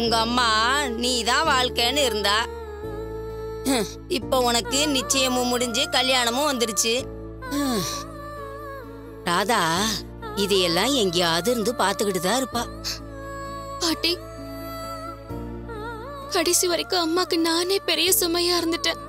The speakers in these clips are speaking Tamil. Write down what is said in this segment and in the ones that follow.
உங்க அம்மா நீ தான் வாழ்க்கைன்னு இருந்தா ஹம், இப்ப உனக்கு நிச்சயமும் முடிஞ்சு கல்யாணமும் வந்துருச்சு ஹம். ராதா இதையெல்லாம் எங்கேயாவது இருந்து பாத்துக்கிட்டு தான் இருப்பா பாட்டி கடைசி வரைக்கும் அம்மாக்கு நானே பெரிய சுமையா இருந்துட்டேன்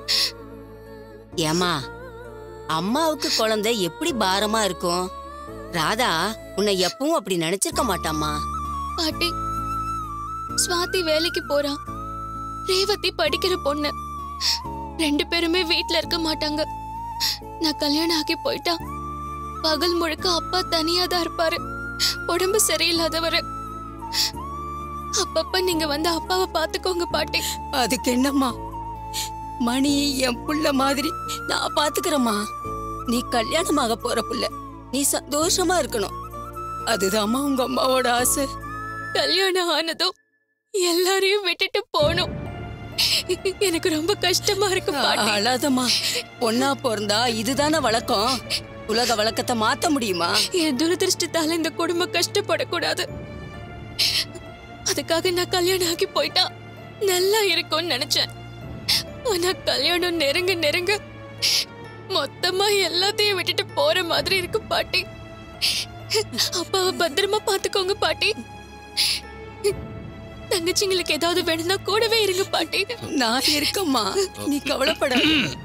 ஏமா அம்மாவுக்கு குழந்தை எப்படி பாரமா இருக்கும் ராதா உன்னை எப்பவும் அப்படி நினைச்சிருக்க மாட்டாம்மா பாட்டி ஸ்வாதி வேலைக்கு போறா ரேவதி படிக்கிற பொண்ணு ரெண்டு பேருமே வீட்ல இருக்க மாட்டாங்க நான் கல்யாணம் ஆகி போயிட்டா பகல் முழுக்க அப்பா தனியா தான் இருப்பாரு உடம்பு சரியில்லாதவரு அப்பப்ப நீங்க வந்து அப்பாவை பாத்துக்கோங்க பாட்டி அதுக்கு என்னம்மா மணி என் புள்ள மாதிரி நான் பாத்துக்கிறேம்மா நீ கல்யாணமாக போற புள்ள நீ சந்தோஷமா இருக்கணும் அதுதாம்மா உங்க அம்மாவோட ஆசை கல்யாணம் ஆனதும் எல்லாரையும் விட்டுட்டு போகணும் எனக்கு ரொம்ப கஷ்டமா இருக்கு பாட்டி அழாதம்மா பொண்ணா பிறந்தா இதுதானே வழக்கம் உலக வழக்கத்தை மாத்த முடியுமா என் துரதிருஷ்டத்தால இந்த குடும்பம் கஷ்டப்படக்கூடாது அதுக்காக நான் கல்யாணம் ஆகி போயிட்டா நல்லா இருக்கும்னு நினைச்சேன் ஆனா கல்யாணம் நெருங்க நெருங்க மொத்தமா எல்லாத்தையும் விட்டுட்டு போற மாதிரி இருக்கு பாட்டி அப்பாவை பத்திரமா பாத்துக்கோங்க பாட்டி தங்கச்சிங்களுக்கு ஏதாவது வேணும்னா கூடவே இருங்க பாட்டி நான் இருக்கம்மா நீ கவலைப்படாத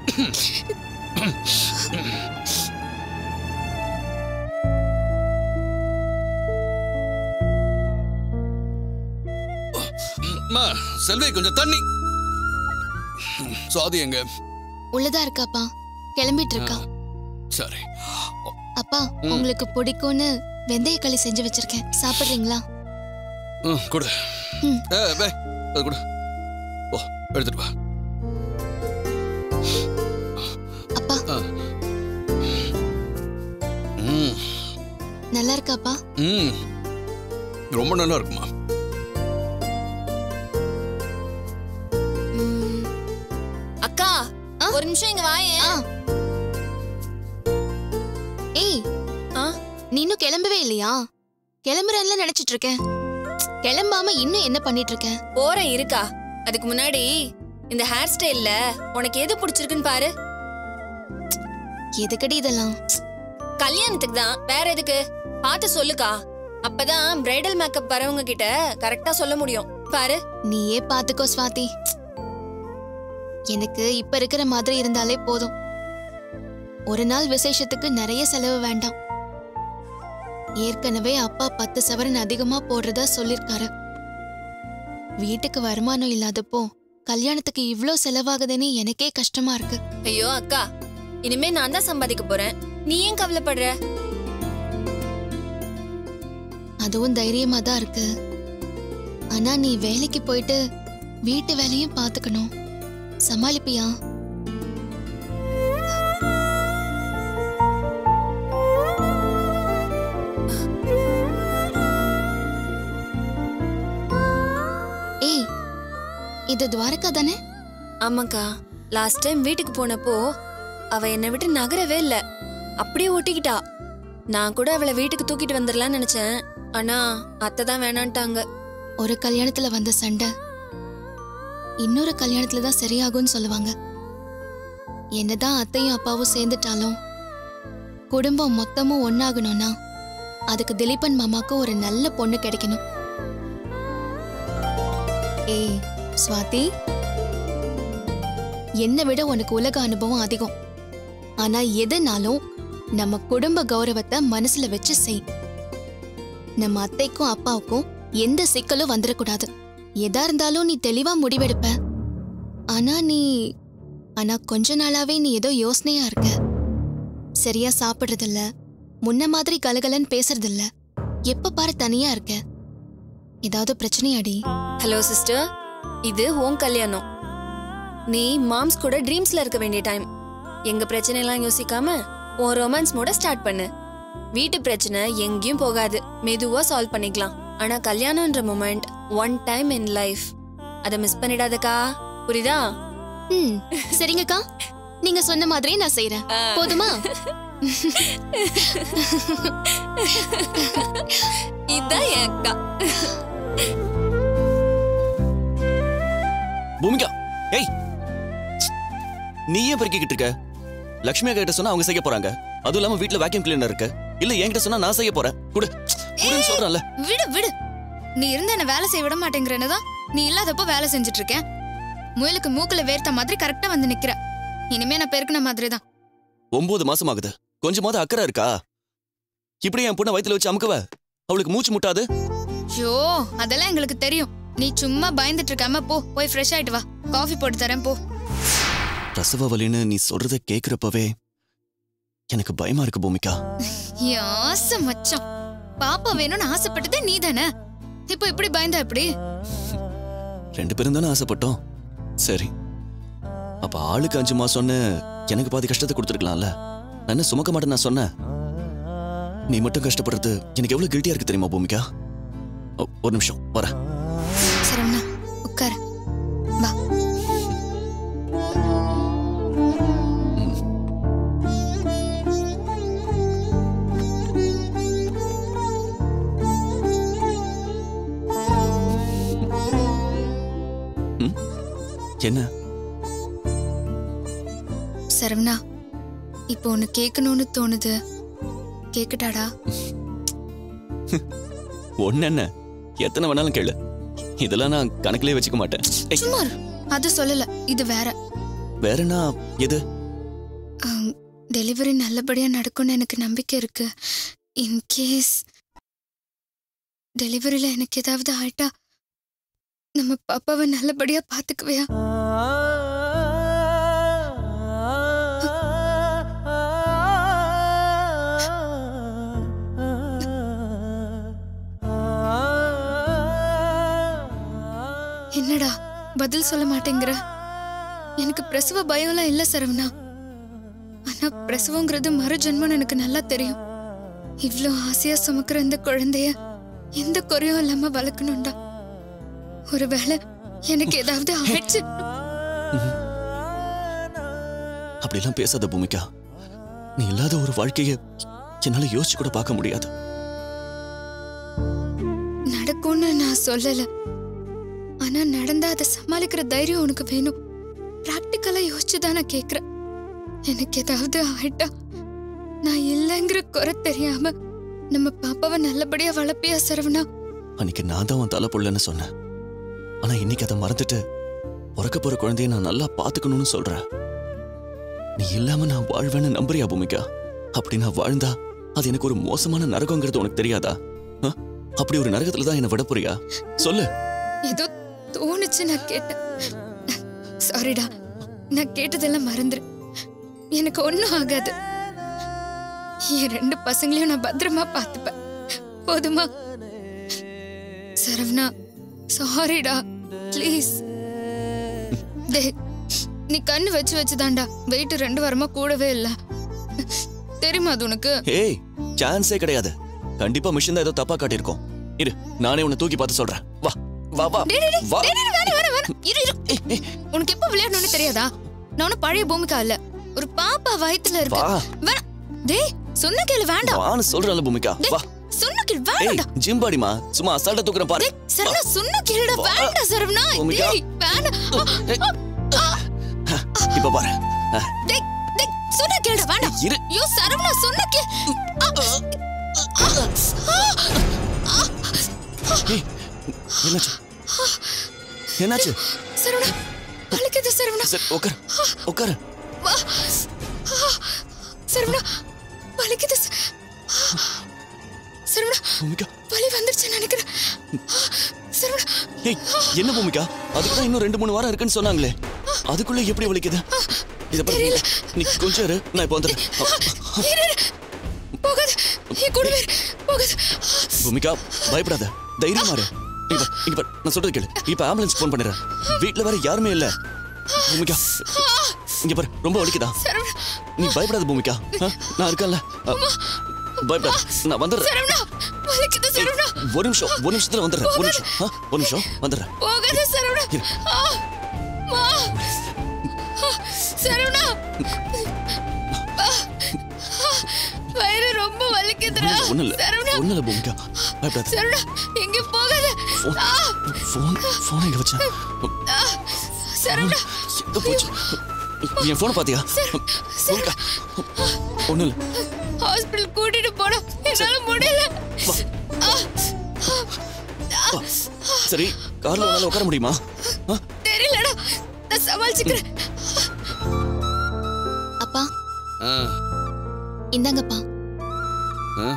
அம்மா செல்வி கொஞ்சம் தண்ணி சுவாதி எங்க உள்ளதா இருக்காப்பா கிளம்பிட்டு இருக்கா சரி அப்பா உங்களுக்கு பிடிக்கும்னு வெந்தய களி செஞ்சு வச்சிருக்கேன் சாப்பிடுறீங்களா ம், கொடு ம். ஏ பே அது கொடு ஓ எடுத்துட்டு வா அப்பா ஆ. ம் நல்லா இருக்காப்பா ம் ரொம்ப நல்லா இருக்குமா ம், அக்கா ஆ? ஒரு நிமிஷம் இங்க வாயேன் ஆ. ஏய் ஆ? நீ இன்னும் கிளம்பவே இல்லையா கிளம்புறேன்ல நினைச்சிட்டு இருக்கேன் கிளம்பாம இன்னும் என்ன பண்ணிட்டு இருக்க போறேன் இருக்கா அதுக்கு முன்னாடி இந்த ஹேர் ஸ்டைல்ல உனக்கு எது பிடிச்சிருக்குன்னு பாரு எதுக்கடி இதெல்லாம் கல்யாணத்துக்கு தான் வேற எதுக்கு பார்த்து சொல்லுக்கா அப்பதான் பிரைடல் மேக்கப் வரவங்க கிட்ட கரெக்டா சொல்ல முடியும் பாரு நீயே பாத்துக்கோ ஸ்வாதி எனக்கு இப்ப இருக்கிற மாதிரி இருந்தாலே போதும் ஒரு நாள் விசேஷத்துக்கு நிறைய செலவு வேண்டாம் ஏற்கனவே அப்பா பத்து சவரன் அதிகமா போடுறதா சொல்லிருக்காரு வீட்டுக்கு வருமானம் இல்லாதப்போ கல்யாணத்துக்கு இவ்ளோ செலவாகுதுன்னு எனக்கே கஷ்டமா இருக்கு ஐயோ அக்கா இனிமே நான் தான் சம்பாதிக்க போறேன் நீ ஏன் கவலைப்படுற அதுவும் தைரியமா தான் இருக்கு ஆனா நீ வேலைக்கு போயிட்டு வீட்டு வேலையும் பாத்துக்கணும் சமாளிப்பியா ஏய் இது துவாரகா தானே ஆமாக்கா லாஸ்ட் டைம் வீட்டுக்கு போனப்போ அவ என்னை விட்டு நகரவே இல்ல அப்படியே ஒட்டிக்கிட்டா நான் கூட அவளை வீட்டுக்கு தூக்கிட்டு வந்துடலாம்னு நினைச்சேன் ஆனா அத்தை தான் வேணான்ட்டாங்க ஒரு கல்யாணத்துல வந்த சண்டை இன்னொரு கல்யாணத்துல தான் சரியாகும்னு சொல்லுவாங்க என்னதான் அத்தையும் அப்பாவும் சேர்ந்துட்டாலும் குடும்பம் மொத்தமும் ஒன்னாகணும்னா அதுக்கு திலீபன் மாமாக்கு ஒரு நல்ல பொண்ணு கிடைக்கணும் ஏய் ஸ்வாதி என்னை விட உனக்கு உலக அனுபவம் அதிகம் ஆனா எதுனாலும் நம்ம குடும்ப கௌரவத்தை மனசுல வச்சு செய் நம்ம அத்தைக்கும் அப்பாவுக்கும் எந்த சிக்கலும் வந்துடக்கூடாது எதா இருந்தாலும் நீ தெளிவா முடிவெடுப்ப ஆனா நீ ஆனா கொஞ்ச நாளாவே நீ ஏதோ யோசனையா இருக்க சரியா சாப்பிடுறதில்ல முன்ன மாதிரி கலகலன்னு பேசுறதில்ல எப்ப பாரு தனியா இருக்க ஏதாவது பிரச்சனையாடி ஹலோ சிஸ்டர் இது உன் கல்யாணம் நீ மாம்ஸ் கூட ட்ரீம்ஸ்ல இருக்க வேண்டிய டைம் எங்க பிரச்சனை எல்லாம் யோசிக்காம உன் ரொமான்ஸ் மூட ஸ்டார்ட் பண்ணு வீட்டு பிரச்சனை எங்கேயும் போகாது மெதுவா சால்வ் பண்ணிக்கலாம் ஆனா கல்யாணம்ன்ற moment one time in life அதை மிஸ் பண்ணிடாதக்கா புரியுதா ம் சரிங்கக்கா நீங்க சொன்ன மாதிரியே நான் செய்யறேன் போதுமா இதான் என் அக்கா பூமிகா ஏய் நீ ஏன் பெருக்கிக்கிட்டு இருக்க லக்ஷ்மி அக்கா கிட்ட சொன்னா அவங்க செய்ய போறாங்க அதுவும் இல்லாம வீட்ல வேக்யூம் கிளீனர் இருக்கு இல்ல என்கிட்ட சொன்னா நான் செய்ய போறேன் குடு குடுன்னு சொல்றேன்ல விடு விடு நீ இருந்த என்ன வேலை செய்ய விட மாட்டேங்கிறன்னு தான் நீ இல்லாதப்போ வேலை செஞ்சுட்டு இருக்கேன் முயலுக்கு மூக்குல வேர்த்த மாதிரி கரெக்டா வந்து நிக்கிற இனிமே நான் பெருக்கின மாதிரி தான் ஒன்பது மாசம் ஆகுது கொஞ்சமாவது அக்கறை இருக்கா இப்படி என் பொண்ணை வயித்துல வச்சு அமுக்குவ அவளுக்கு மூச்சு முட்டாது ஐயோ அதெல்லாம் எங்களுக்கு தெரியும் நீ சும்மா பயந்துட்டு இருக்காம போ போய் ஃப்ரெஷ் ஆயிட்டு வா காஃபி போட்டு தரேன் போ பிரசவ வலின்னு நீ சொல்றத கேக்குறப்பவே எனக்கு பயமா இருக்கு பூமிகா யாச மச்சான் பாப்பா வேணும்னு ஆசைப்பட்டதே நீ தானே இப்போ இப்படி பயந்தா எப்படி ரெண்டு பேரும் தானே ஆசைப்பட்டோம் சரி அப்ப ஆளுக்கு அஞ்சு மாசம்னு எனக்கு பாதி கஷ்டத்தை கொடுத்துருக்கலாம்ல நான் என்ன சுமக்க மாட்டேன்னு நான் சொன்னேன் நீ மட்டும் கஷ்டப்படுறது எனக்கு எவ்வளவு கில்ட்டியா இருக்கு தெரியுமா பூமிகா ஒ- ஒரு நிமிஷம் வரேன் சரவணா உட்காரு வா என்ன சரவணா இப்போ ஒன்னு கேட்கணும்னு தோணுது கேக்கட்டாடா ஒன்னு என்ன எத்தனை வேணாலும் கேளு இதெல்லாம் நான் கணக்கிலே வச்சுக்க மாட்டேன் ஏய், சும்மா இரு. அது சொல்லல இது வேற வேற என்ன எது டெலிவரி நல்லபடியா நடக்கும்னு எனக்கு நம்பிக்கை இருக்கு இன்கேஸ் டெலிவரியில எனக்கு ஏதாவது ஆயிட்டா நம்ம பாப்பாவை நல்லபடியா பாத்துக்குவியா என்னடா பதில் சொல்ல மாட்டேங்கிற எனக்கு பிரசவ பயம்லாம் இல்ல சரவணா ஆனா பிரசவங்கிறது மறு ஜென்மம்னு எனக்கு நல்லா தெரியும் இவ்ளோ ஆசையா சுமக்கிற இந்த குழந்தைய எந்த குறையும் இல்லாம வளர்க்கணும்டா ஒருவேளை எனக்கு ஏதாவது ஆயிடுச்சு அப்படிலாம் பேசாத பூமிகா நீ இல்லாத ஒரு வாழ்க்கைய என்னால யோசிச்சு கூட பார்க்க முடியாது நடக்கும்னு நான் சொல்லல ஆனா நடந்தா அதை சமாளிக்கிற தைரியம் உனக்கு வேணும் பிராக்டிக்கலா யோசிச்சு தான் நான் கேக்குறேன் எனக்கு ஏதாவது ஆயிட்டா நான் இல்லைங்கிற குறை தெரியாம நம்ம பாப்பாவை நல்லபடியா வளர்ப்பியா சரவணா அன்னைக்கு நான் தான் உன் தலை புள்ளன்னு சொன்னேன் ஆனா இன்னைக்கு அதை மறந்துட்டு பிறக்க போற குழந்தைய நான் நல்லா பாத்துக்கணும்னு சொல்றேன் நீ இல்லாம நான் வாழ்வேன்னு நம்புறியா பூமிகா அப்படி நான் வாழ்ந்தா அது எனக்கு ஒரு மோசமான நரகங்கிறது உனக்கு தெரியாதா ஆ? அப்படி ஒரு நரகத்துல தான் என்ன விட போறியா சொல்லு ஏதோ தோணுச்சு நான் கேட்டேன் சாரிடா நான் கேட்டதெல்லாம் மறந்துரு எனக்கு ஒண்ணும் ஆகாது என் ரெண்டு பசங்களையும் நான் பத்திரமா பார்த்துப்பேன் போதுமா சரவணா சாரிடா ப்ளீஸ் டேய் நீ கண்ணு வச்சு வச்சுதான்டா வெயிட் ரெண்டு வாரமா கூடவே இல்ல தெரியுமா அது உனக்கு ஏய் சான்ஸே கிடையாது கண்டிப்பா மிஷின் தான் ஏதோ தப்பா காட்டியிருக்கோம் இரு நானே உன்னை தூக்கி பார்த்து சொல்றேன் வா வா வா டேய், டேய், டேய், வா டேய், டேய், வேணாம், வேணாம், வேணாம். இரு, இரு. உனக்கு எப்ப விளையாடணும்னு தெரியாதா நான் ஒன்னும் பழைய பூமிக்கா இல்ல ஒரு பாப்பா வயித்துல இருக்கு வா வேணாம் டேய் சொன்ன கேளு வேண்டாம் வான்னு சொல்றல பூமிகா வா சொன்ன கேளு ஏய் வேண்டாம்டா ஜிம்பாடிமா சும்மா அசால்ட்டா தூக்குறேன் பாரு டேய் சரவணா சொன்ன கேளுடா வா. வேண்டாம் சரவணா பூமிகா. டேய் வேண்டாம் ஏய். இப்ப பாரு ஆ, டேய் டேய் சொன்ன கேளுடா வேண்டாம் இரு ஐயோ சரவணா சொன்ன கே ஏய், என்னாச்சு என்னாச்சு சரவணா வலிக்குது சரவணா சரி உட்காரு உட்காரு வா சரவணா வலிக்குது ச- சரவணா பூமிகா வலி வந்துருச்சு நினைக்கிறேன் சரவணா ஏய் என்ன பூமிகா அதுக்கு தான் இன்னும் ரெண்டு மூணு வாரம் இருக்குன்னு சொன்னாங்களே அதுக்குள்ள எப்படி வலிக்குது இத பாரு நீ கொஞ்சம் இரு நான் இப்போ வந்துடுறேன் இரு, இரு. போகாத என் கூட இரு. போகாத பூமிகா பயப்படாத தைரியமா இரு இங்க பாரு, இங்க பாரு நான் சொல்றது கேளு இப்ப ஆம்புலன்ஸ் ஃபோன் பண்ணிடுறேன் வீட்ல வேற யாருமே இல்ல பூமிகா இங்க பாரு ரொம்ப வலிக்குதா சரவணா நீ பயப்படாத பூமிகா ஆ, நான் இருக்கேன்ல ஆ, பயப்படாத நான் வந்துடுறேன் சரவணா வலிக்குது ஏய், சரவணா ஒரு நிமிஷம் ஒரு நிமிஷத்துல வந்துடுறேன் ஒரு நிமிஷம் ஆ, ஒரு நிமிஷம் வந்துடுறேன் போகாத சரவணா இரு. ஆ, மா. ஆ, சரவணா ஆ, ஆ, வயிறு ரொம்ப வலிக்குதுடா ஒண்ணு இல்ல சரவணா ஒண்ணு இல்ல பூமிகா பயப்படாத சரவணா எங்க போகாத ஃபோன் ஆ, ஃபோன் ஃபோன் எங்க வச்சேன் ஆ, சரவணா எங்க போச்சு என் போனை பாத்தியா பூமிகா ஒண்ணு இல்ல ஹாஸ்பிடல் கூட்டிட்டு போனா என்னால முடியல வா. சரி கார்ல உன்னால உட்கார முடியுமா ஆ? தெரியலடா நான் சமாளிச்சுக்கிறேன் அப்பா ஆ, இந்தாங்கப்பா ஆ,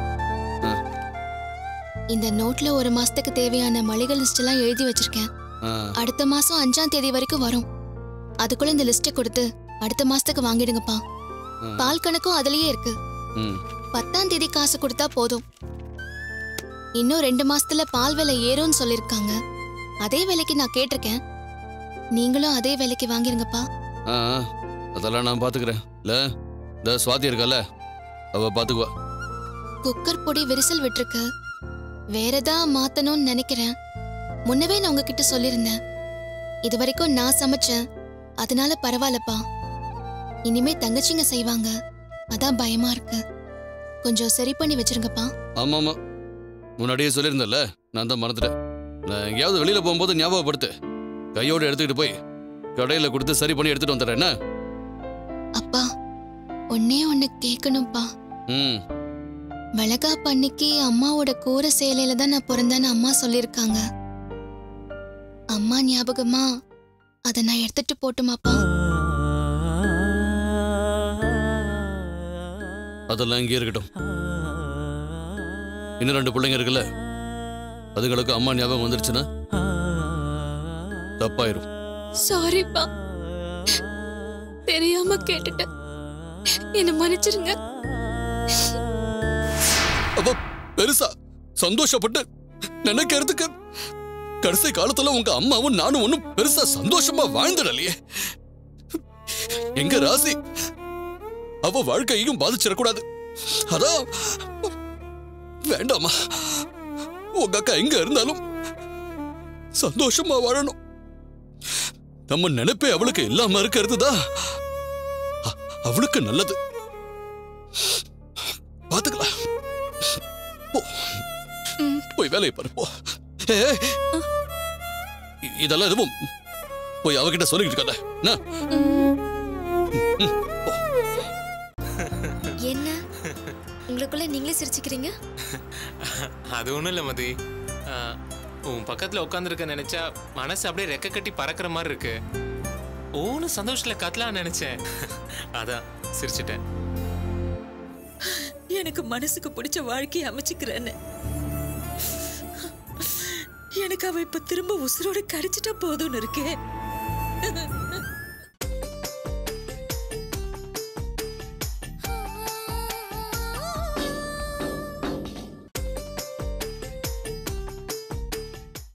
இந்த நோட்ல ஒரு மாசத்துக்கு தேவையான மளிகை லிஸ்ட் எல்லாம் எழுதி வச்சிருக்கேன் ஆ. அடுத்த மாசம் அஞ்சாம் தேதி வரைக்கும் வரும் அதுக்குள்ள இந்த லிஸ்ட்டை கொடுத்து அடுத்த மாசத்துக்கு வாங்கிடுங்கப்பா ம். பால் கணக்கும் அதுலயே இருக்கு ம். பத்தாம் தேதி காசு கொடுத்தா போதும் இன்னும் ரெண்டு மாசத்துல பால் விலை ஏறும்னு சொல்லிருக்காங்க அதே விலைக்கு நான் கேட்டிருக்கேன் நீங்களும் அதே விலைக்கு வாங்கிருங்கப்பா ஆ, ஆ. அதெல்லாம் நான் பாத்துக்கிறேன் இல்ல இந்த சுவாதி இருக்கல அவ பாத்துக்குவா குக்கர் பொடி விரிசல் விட்டுருக்கு வேற ஏதா மாத்தணும்னு நினைக்கிறேன் முன்னவே நான் உங்ககிட்ட சொல்லியிருந்தேன் இது வரைக்கும் நான் சமைச்சேன் அதனால பரவாயில்லப்பா இனிமே தங்கச்சிங்க செய்வாங்க அதான் பயமா இருக்கு கொஞ்சம் சரி பண்ணி வச்சிருங்கப்பா ஆமா ஆமா முன்னாடியே சொல்லியிருந்தல நான் தான் மறந்துட்டேன் நான் எங்கேயாவது வெளியில போகும்போது ஞாபகப்படுத்து கையோட எடுத்துக்கிட்டு போய் கடையில கொடுத்து சரி பண்ணி எடுத்துட்டு வந்துடுறேன் என்ன அப்பா ஒன்னே ஒன்னு கேட்கணும்ப்பா ம் வளகா பண்ணிக்கு அம்மாவோட கூரை சேலையில தான் நான் பிறந்தேன்னு அம்மா சொல்லியிருக்காங்க அம்மா ஞாபகமா அதை நான் எடுத்துட்டு போட்டுமாப்பா அதெல்லாம் இங்கே இருக்கட்டும் இன்னும் ரெண்டு பிள்ளைங்க இருக்குல்ல அதுங்களுக்கு அம்மா ஞாபகம் வந்துருச்சுன்னா தப்பாயிரும் சாரிப்பா தெரியாம கேட்டுட்டேன் என்ன மன்னிச்சிருங்க அப்ப பெருசா சந்தோஷப்பட்டு நினைக்கிறதுக்கு கடைசி காலத்துல உங்க அம்மாவும் நானும் ஒண்ணும் பெருசா சந்தோஷமா வாழ்ந்துடலையே எங்க ராசி அவ வாழ்க்கையையும் பாதிச்சிடக்கூடாது அதான் வேண்டாமா உங்க அக்கா எங்க இருந்தாலும் சந்தோஷமா வாழணும் நம்ம நினைப்பே அவளுக்கு இல்லாம இருக்கிறது தான் அ- அவளுக்கு நல்லது பாத்துக்கலாம் போ போய் வேலையை பாரு போ ஏய், இ- இதெல்லாம் எதுவும் போய் அவகிட்ட சொல்லிக்கிட்டு இருக்காத என்ன? என்ன உங்களுக்குள்ள நீங்களே சிரிச்சுக்கிறீங்க அது ஒன்றும் இல்லை மதி ஆ, உன் பக்கத்தில் உட்காந்துருக்க நினைச்சா மனசு அப்படியே ரெக்க கட்டி பறக்கிற மாதிரி இருக்கு ஓன்னு சந்தோஷத்தில் கத்தலாம் நினைச்சேன் அதான் சிரிச்சிட்டேன் எனக்கு மனசுக்கு பிடிச்ச வாழ்க்கையை அமைச்சுக்கிறேன்னு எனக்கு அவ இப்ப திரும்ப உசுரோட கிடைச்சிட்டா போதும்னு இருக்கேன்